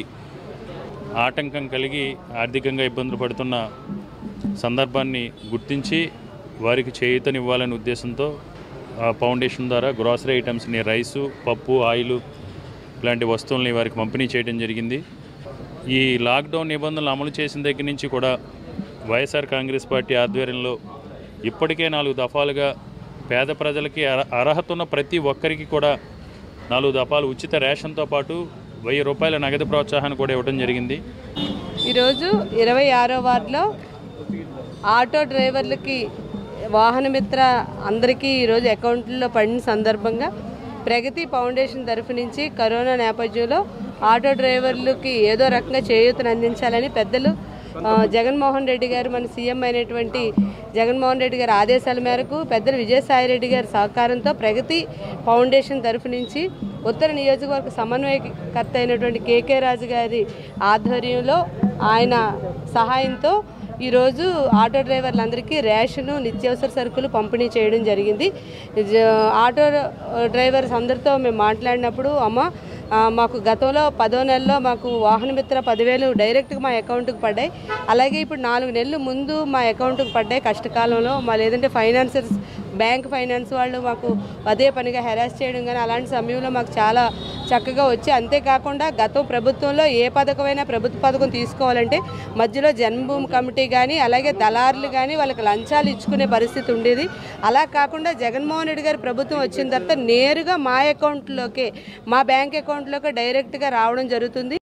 ఆటంకం కలిగి ఆర్థికంగా ఇబ్బందులు పడుతున్న సందర్భాన్ని గుర్తించి వారికి చేయూతనివ్వాలనే ఉద్దేశంతో ఆ ఫౌండేషన్ ద్వారా గ్రాసరీ ఐటమ్స్ని రైసు పప్పు ఆయిల్ ఇలాంటి వస్తువుల్ని వారికి పంపిణీ చేయడం జరిగింది ఈ లాక్డౌన్ నిబంధనలు అమలు చేసిన దగ్గర నుంచి కూడా వైఎస్ఆర్ కాంగ్రెస్ పార్టీ ఆధ్వర్యంలో ఇప్పటికే నాలుగు దఫాలుగా పేద ప్రజలకి అర అర్హత ఉన్న ప్రతి ఒక్కరికి కూడా నాలుగు దఫాలు ఉచిత రేషన్తో పాటు వెయ్యి రూపాయల నగదు ప్రోత్సాహాన్ని కూడా ఇవ్వడం జరిగింది ఈరోజు ఇరవై ఆరో వార్డులో ఆటో డ్రైవర్లకి వాహనమిత్ర అందరికీ ఈరోజు అకౌంట్లో పడిన సందర్భంగా ప్రగతి ఫౌండేషన్ తరఫు నుంచి కరోనా నేపథ్యంలో ఆటో డ్రైవర్లకి ఏదో రకంగా చేయూతను అందించాలని పెద్దలు ఆ, జగన్మోహన్ రెడ్డి గారు మన సీఎం అయినటువంటి జగన్మోహన్ రెడ్డి గారి ఆదేశాల మేరకు పెద్దలు విజయసాయి రెడ్డి గారి సహకారంతో ప్రగతి ఫౌండేషన్ తరఫు నుంచి ఉత్తర నియోజకవర్గ సమన్వయకర్త అయినటువంటి కేకే రాజు గారి ఆధ్వర్యంలో ఆయన సహాయంతో ఈరోజు ఆటో డ్రైవర్లందరికీ రేషను నిత్యావసర సరుకులు పంపిణీ చేయడం జరిగింది జ- ఆటో డ్రైవర్స్ అందరితో మేము మాట్లాడినప్పుడు అమ్మ ఆ, మాకు గతంలో పదో నెలలో మాకు వాహనమిత్ర పదివేలు డైరెక్ట్గా మా అకౌంట్కి పడ్డాయి అలాగే ఇప్పుడు నాలుగు నెలలు ముందు మా అకౌంట్కి పడ్డాయి కష్టకాలంలో మా లేదంటే ఫైనాన్సర్స్ బ్యాంక్ ఫైనాన్స్ వాళ్ళు మాకు అదే పనిగా హెరాస్ చేయడం కానీ అలాంటి సమయంలో మాకు చాలా చక్కగా వచ్చి అంతేకాకుండా గతం ప్రభుత్వంలో ఏ పథకమైనా ప్రభుత్వ పథకం తీసుకోవాలంటే మధ్యలో జన్మభూమి కమిటీ కానీ అలాగే దళారులు కానీ వాళ్ళకి లంచాలు ఇచ్చుకునే పరిస్థితి ఉండేది అలా కాకుండా జగన్మోహన్ రెడ్డి గారి ప్రభుత్వం వచ్చిన తర్వాత నేరుగా మా అకౌంట్లోకే మా బ్యాంక్ అకౌంట్లోకి డైరెక్ట్గా రావడం జరుగుతుంది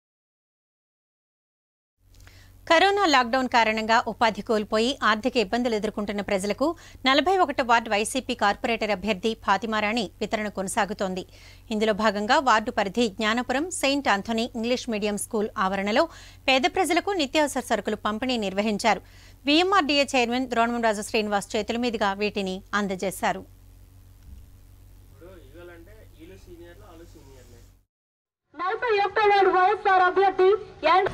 కరోనా లాక్డౌన్ కారణంగా ఉపాధి కోల్పోయి ఆర్థిక ఇబ్బందులు ఎదుర్కొంటున్న ప్రజలకు నలభై ఒకటి వార్డు వైసీపీ కార్పొరేటర్ అభ్యర్థి ఫాతిమారాణి వితరణ కొనసాగుతోంది ఇందులో భాగంగా వార్డు పరిధి Gnanapuram Saint Anthony English medium school ఆవరణలో పేద ప్రజలకు నిత్యావసర సరుకులు పంపిణీ నిర్వహించారు వీఎంఆర్డీఏ చైర్మన్ ద్రోణంరాజు శ్రీనివాస్ చేతుల మీదుగా వీటిని అందజేశారు నలభై ఒకటో వార్డు వైఎస్ఆర్ అభ్యర్థి ఎన్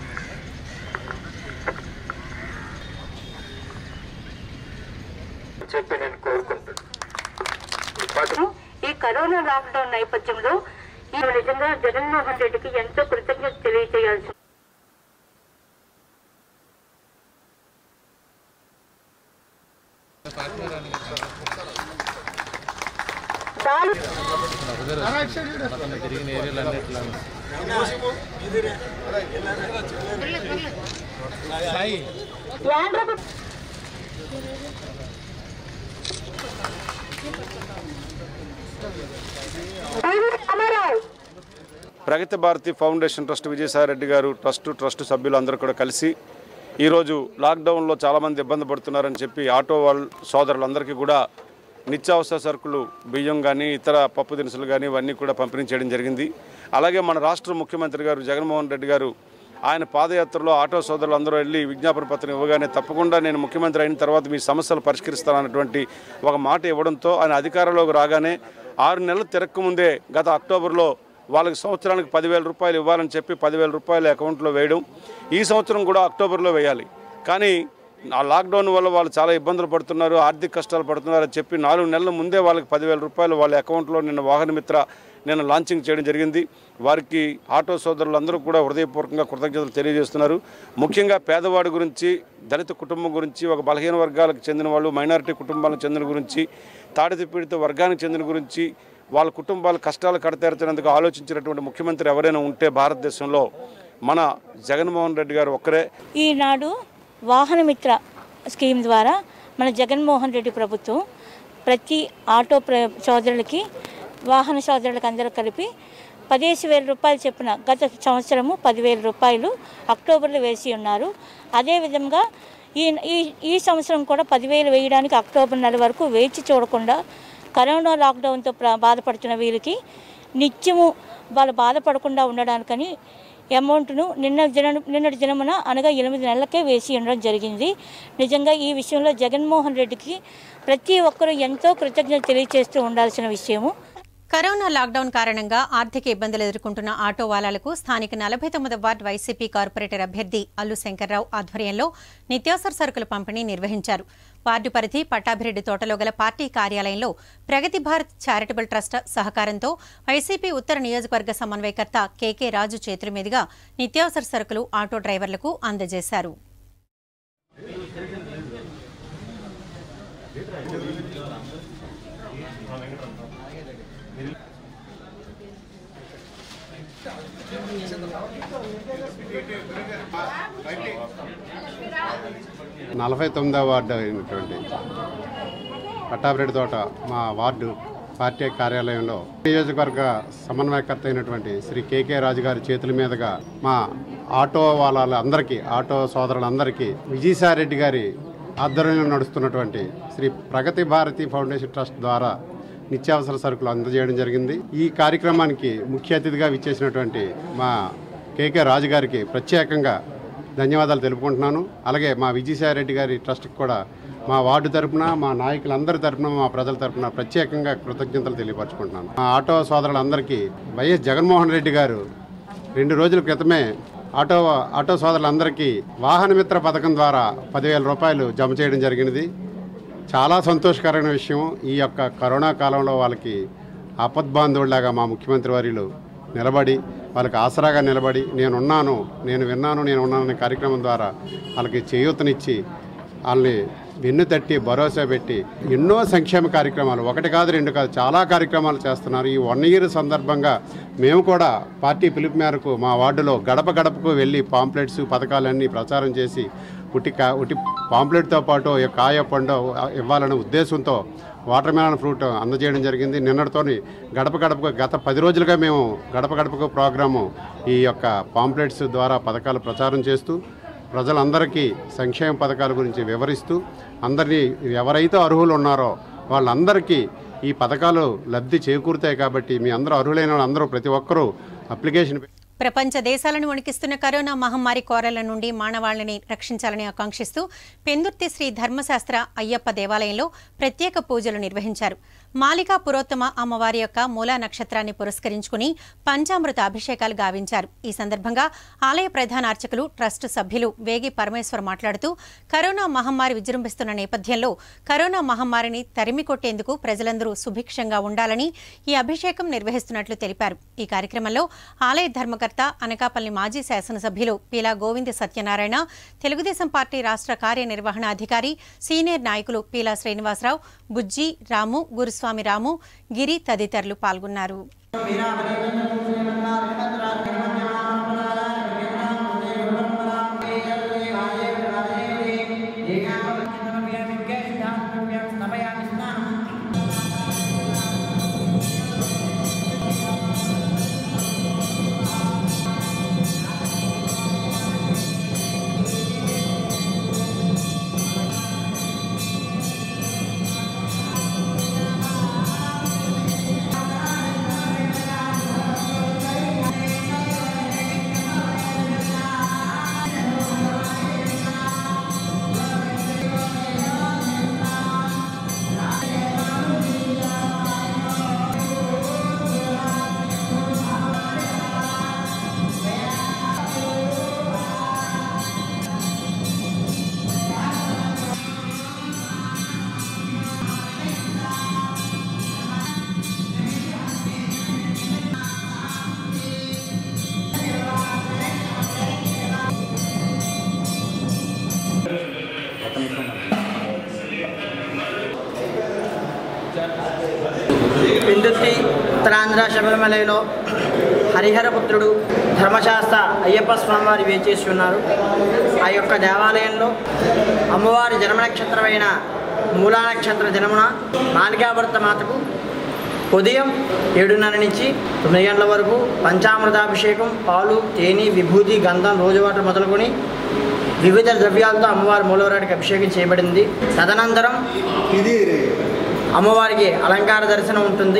చెప్పి నేను కోరుకుంటున్నాను ఈ కరోనా లాక్డౌన్ నేపథ్యంలో ఈ నిజంగా జగన్మోహన్ రెడ్డికి ఎంతో కృతజ్ఞత తెలియజేయాల్సి ప్రగతి భారతి ఫౌండేషన్ ట్రస్ట్ విజయసాయిరెడ్డి గారు ట్రస్ట్ ట్రస్ట్ సభ్యులు అందరూ కూడా కలిసి ఈరోజు లాక్డౌన్లో చాలామంది ఇబ్బంది పడుతున్నారని చెప్పి ఆటో వాళ్ళ సోదరులందరికీ కూడా నిత్యావసర సరుకులు బియ్యం కానీ ఇతర పప్పు దినుసులు కానీ ఇవన్నీ కూడా పంపిణీ చేయడం జరిగింది అలాగే మన రాష్ట్ర ముఖ్యమంత్రి గారు జగన్మోహన్ రెడ్డి గారు ఆయన పాదయాత్రలో ఆటో సోదరులు అందరూ వెళ్ళి విజ్ఞాపన పత్రం ఇవ్వగానే తప్పకుండా నేను ముఖ్యమంత్రి అయిన తర్వాత మీ సమస్యలు పరిష్కరిస్తానన్నటువంటి ఒక మాట ఇవ్వడంతో ఆయన అధికారంలోకి రాగానే ఆరు నెలలు తిరక్కముందే గత అక్టోబర్లో వాళ్ళకి సంవత్సరానికి పదివేల రూపాయలు ఇవ్వాలని చెప్పి పదివేల రూపాయలు అకౌంట్లో వేయడం ఈ సంవత్సరం కూడా అక్టోబర్లో వేయాలి కానీ ఆ లాక్డౌన్ వల్ల వాళ్ళు చాలా ఇబ్బందులు పడుతున్నారు ఆర్థిక కష్టాలు పడుతున్నారు అని చెప్పి నాలుగు నెలల ముందే వాళ్ళకి పదివేల రూపాయలు వాళ్ళ అకౌంట్లో నిన్న వాహన మిత్ర నిన్న లాంచింగ్ చేయడం జరిగింది వారికి ఆటో సోదరులందరూ కూడా హృదయపూర్వకంగా కృతజ్ఞతలు తెలియజేస్తున్నారు ముఖ్యంగా పేదవాడి గురించి దళిత కుటుంబం గురించి ఒక బలహీన వర్గాలకు చెందిన వాళ్ళు మైనారిటీ కుటుంబాలకు చెందిన గురించి తాడిత పీడిత వర్గానికి చెందిన గురించి వాళ్ళ కుటుంబాల కష్టాలు కడతీర్చినందుకు ఆలోచించినటువంటి ముఖ్యమంత్రి ఎవరైనా ఉంటే భారతదేశంలో మన జగన్మోహన్ రెడ్డి గారు ఒక్కరే ఈనాడు వాహనమిత్ర స్కీమ్ ద్వారా మన జగన్మోహన్ రెడ్డి ప్రభుత్వం ప్రతి ఆటో ప్ర సోదరులకి వాహన సోదరులకు అందరూ కలిపి పదిహేను వేల రూపాయలు చెప్పిన గత సంవత్సరము పదివేల రూపాయలు అక్టోబర్లో వేసి ఉన్నారు అదేవిధంగా ఈ ఈ ఈ సంవత్సరం కూడా పదివేలు వేయడానికి అక్టోబర్ నెల వరకు వేచి చూడకుండా కరోనా లాక్డౌన్తో ప్ర- బాధపడుతున్న వీరికి నిత్యము వాళ్ళు బాధపడకుండా ఉండడానికని అమౌంట్ను నిన్న దిన నిన్నటి దినమున అనగా ఎనిమిది నెలలకే వేసి ఉండడం జరిగింది నిజంగా ఈ విషయంలో జగన్మోహన్ రెడ్డికి ప్రతి ఒక్కరూ ఎంతో కృతజ్ఞత తెలియజేస్తూ ఉండాల్సిన విషయము కరోనా లాక్డౌన్ కారణంగా ఆర్థిక ఇబ్బందులు ఎదుర్కొంటున్న ఆటో వాలాలకు స్థానిక నలభై తొమ్మిది వార్డు వైసీపీ కార్పొరేటర్ అభ్యర్థి అల్లు శంకర్రావు ఆధ్వర్యంలో నిత్యావసర సరుకుల పంపిణీ నిర్వహించారు వార్డు పరిధి పట్టాభిరెడ్డి తోటలో గల పార్టీ కార్యాలయంలో ప్రగతి భారత్ చారిటబుల్ ట్రస్ట్ సహకారంతో వైసీపీ ఉత్తర నియోజకవర్గ సమన్వయకర్త కెకే రాజు చేతుల మీదుగా నిత్యావసర సరుకులు ఆటో డ్రైవర్లకు అందజేశారు నలభై తొమ్మిదవ వార్డు అయినటువంటి పట్టాభిరెడ్డి తోట మా వార్డు పార్టీ కార్యాలయంలో నియోజకవర్గ సమన్వయకర్త అయినటువంటి శ్రీ కేకే రాజు గారి చేతుల మీదుగా మా ఆటో వాళ్ళందరికీ ఆటో సోదరులందరికీ విజయసాయిరెడ్డి గారి ఆధ్వర్యంలో నడుస్తున్నటువంటి శ్రీ ప్రగతి భారతి ఫౌండేషన్ ట్రస్ట్ ద్వారా నిత్యావసర సరుకులు అందజేయడం జరిగింది ఈ కార్యక్రమానికి ముఖ్య అతిథిగా విచ్చేసినటువంటి మా కేకే రాజు గారికి ప్రత్యేకంగా ధన్యవాదాలు తెలుపుకుంటున్నాను అలాగే మా విజయసాయిరెడ్డి గారి ట్రస్ట్కి కూడా మా వార్డు తరపున మా నాయకులందరి తరపున మా ప్రజల తరపున ప్రత్యేకంగా కృతజ్ఞతలు తెలియపరచుకుంటున్నాను మా ఆటో సోదరులందరికీ వైఎస్ జగన్మోహన్ రెడ్డి గారు రెండు రోజుల క్రితమే ఆటో ఆటో సోదరులందరికీ వాహన మిత్ర పథకం ద్వారా పదివేల రూపాయలు జమ చేయడం జరిగినది చాలా సంతోషకరమైన విషయం ఈ యొక్క కరోనా కాలంలో వాళ్ళకి ఆపద్బాంధవుడిలాగా మా ముఖ్యమంత్రి వర్యులు నిలబడి వాళ్ళకి ఆసరాగా నిలబడి నేనున్నాను నేను విన్నాను నేను ఉన్నాను అనే కార్యక్రమం ద్వారా వాళ్ళకి చేయూతనిచ్చి వాళ్ళని వెన్ను తట్టి భరోసా పెట్టి ఎన్నో సంక్షేమ కార్యక్రమాలు ఒకటి కాదు రెండు కాదు చాలా కార్యక్రమాలు చేస్తున్నారు ఈ వన్ ఇయర్ సందర్భంగా మేము కూడా పార్టీ పిలుపు మేరకు మా వార్డులో గడప గడపకు వెళ్ళి పాంప్లెట్స్ పథకాలన్నీ ప్రచారం చేసి ఉట్టి కా ఉట్టి పాంప్లెట్తో పాటు ఈ కాయ పండు ఇవ్వాలనే ఉద్దేశంతో వాటర్ మెలన్ ఫ్రూట్ అందజేయడం జరిగింది నిన్నటితోని గడప గడపకు గత పది రోజులుగా మేము గడప గడపకు ప్రోగ్రాము ఈ యొక్క పాంప్లెట్స్ ద్వారా పథకాలు ప్రచారం చేస్తూ ప్రజలందరికీ సంక్షేమ పథకాల గురించి వివరిస్తూ అందరినీ ఎవరైతే అర్హులు ఉన్నారో వాళ్ళందరికీ ఈ పథకాలు లబ్ధి చేకూరుతాయి కాబట్టి మీ అందరూ అర్హులైన వాళ్ళందరూ ప్రతి ఒక్కరూ అప్లికేషన్ పె- ప్రపంచ దేశాలను వణికిస్తున్న కరోనా మహమ్మారి కోరల నుండి మానవాళిని రక్షించాలని ఆకాంక్షిస్తూ పెందుర్తి శ్రీ ధర్మశాస్త్ర అయ్యప్ప దేవాలయంలో ప్రత్యేక పూజలు నిర్వహించారు మాలికా పురోత్తమ అమ్మవారి యొక్క మూలా నక్షత్రాన్ని పురస్కరించుకుని పంచామృత అభిషేకాలు గావించారు ఈ సందర్భంగా ఆలయ ప్రధాన అర్చకులు ట్రస్ట్ సభ్యులు వేగి పరమేశ్వర్ మాట్లాడుతూ కరోనా మహమ్మారి విజృంభిస్తున్న నేపథ్యంలో కరోనా మహమ్మారిని తరిమి కొట్టేందుకు ప్రజలందరూ సుభిక్షంగా ఉండాలని ఈ అభిషేకం నిర్వహిస్తున్నట్లు తెలిపారు ఈ కార్యక్రమంలో ఆలయ ధర్మకర్త అనకాపల్లి మాజీ శాసనసభ్యులు పీలా గోవింద సత్యనారాయణ తెలుగుదేశం పార్టీ రాష్ట్ర కార్యనిర్వహణాధికారి సీనియర్ నాయకులు పీలా శ్రీనివాసరావు బుజ్జి రాము గురుస్వామి రాము గిరి తదితరులు పాల్గొన్నారు శ్రీ ఉత్తరాంధ్ర శబరిమలలో హరిహరపుత్రుడు ధర్మశాస్త్ర అయ్యప్ప స్వామివారి వేచేసి ఉన్నారు ఆ యొక్క దేవాలయంలో అమ్మవారి జన్మ నక్షత్రమైన మూలా నక్షత్ర జన్మన మాలికాభర్త మాతకు ఉదయం ఏడున్నర నుంచి తొమ్మిది గంటల వరకు పంచామృతాభిషేకం పాలు తేనె విభూతి గంధం రోజు వాటర్ మొదలుకొని వివిధ ద్రవ్యాలతో అమ్మవారి మూలవరాడికి అభిషేకం చేయబడింది తదనంతరం ఇది అమ్మవారికి అలంకార దర్శనం ఉంటుంది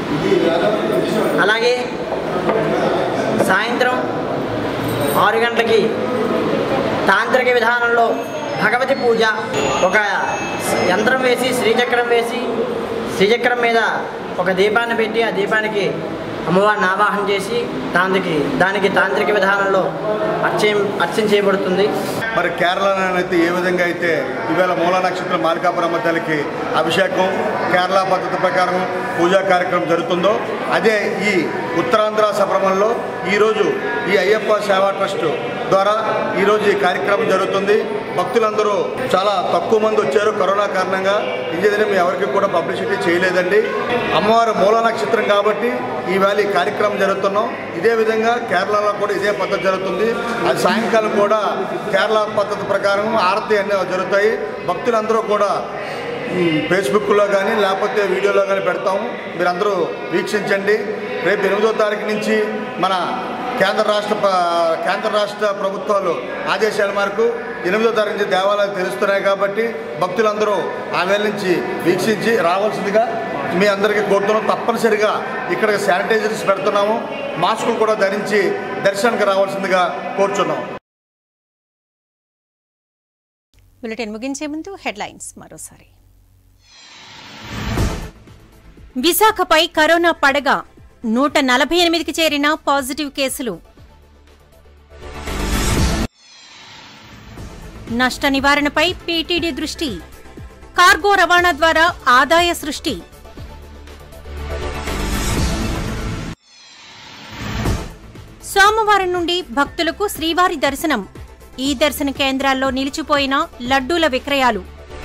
అలాగే సాయంత్రం ఆరు గంటలకి తాంత్రిక విధానంలో భగవతి పూజ ఒక యంత్రం వేసి శ్రీచక్రం వేసి శ్రీచక్రం మీద ఒక దీపాన్ని పెట్టి ఆ దీపానికి అమ్మవారిని ఆవాహన చేసి దానికి దానికి తాంత్రిక విధానంలో అర్చన అర్చన చేయబడుతుంది మరి కేరళనైతే ఏ విధంగా అయితే ఈవేళ మూలా నక్షత్రం మాలికాపురమ్మ తల్లికి అభిషేకం కేరళ పద్ధతి ప్రకారం పూజా కార్యక్రమం జరుగుతుందో అదే ఈ ఉత్తరాంధ్ర సభ్రమంలో ఈరోజు ఈ అయ్యప్ప సేవా ట్రస్ట్ ద్వారా ఈరోజు ఈ కార్యక్రమం జరుగుతుంది భక్తులందరూ చాలా తక్కువ మంది వచ్చారు కరోనా కారణంగా ఇంజనీర్ మేము ఎవరికి కూడా పబ్లిసిటీ చేయలేదండి అమ్మవారి మూల నక్షత్రం కాబట్టి ఈవేళ ఈ కార్యక్రమం జరుగుతున్నాం ఇదే విధంగా కేరళలో కూడా ఇదే పద్ధతి జరుగుతుంది అది సాయంకాలం కూడా కేరళ పద్ధతి ప్రకారం ఆరతి అన్నీ జరుగుతాయి భక్తులందరూ కూడా ఉమ్, ఫేస్బుక్లో కానీ లేకపోతే వీడియోలో కానీ పెడతాము మీరందరూ వీక్షించండి రేపు ఎనిమిదో తారీఖు నుంచి మన కేంద్ర రాష్ట్ర ప- కేంద్ర రాష్ట్ర ప్రభుత్వాలు ఆదేశాల మేరకు ఎనిమిదో తారీఖు నుంచి దేవాలయాలు తెరుస్తున్నాయి కాబట్టి భక్తులందరూ ఆ వేళ నుంచి వీక్షించి రావాల్సిందిగా మీ అందరికీ కోరుతున్నాం తప్పనిసరిగా ఇక్కడ శానిటైజర్స్ పెడుతున్నాము మాస్కులు కూడా ధరించి దర్శనానికి రావాల్సిందిగా కోరుచున్నాం బులెటిన్ ముగించే ముందు హెడ్లైన్స్ మరోసారి విశాఖపై కరోనా పడగ నూట నలభై ఎనిమిదికి చేరిన పాజిటివ్ కేసులు నష్ట నివారణపై పీటీడీ దృష్టి కార్గో రవాణా ద్వారా ఆదాయ సృష్టి సోమవారం నుండి భక్తులకు శ్రీవారి దర్శనం ఈ దర్శన కేంద్రాల్లో నిలిచిపోయిన లడ్డూల విక్రయాలు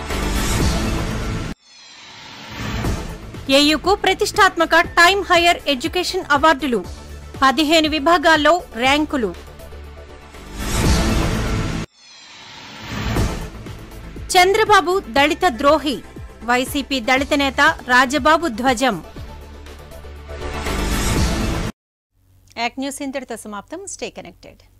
ఏయుకు ప్రతిష్టాత్మక టైమ్ హైయర్ ఎడ్యుకేషన్ అవార్డులు పదిహేను విభాగాల్లో ర్యాంకులు చంద్రబాబు దళిత ద్రోహి వైసీపీ దళిత నేత రాజబాబు ధ్వజం యాక్ న్యూస్ ఇంతటితో సమాప్తం స్టే కనెక్టెడ్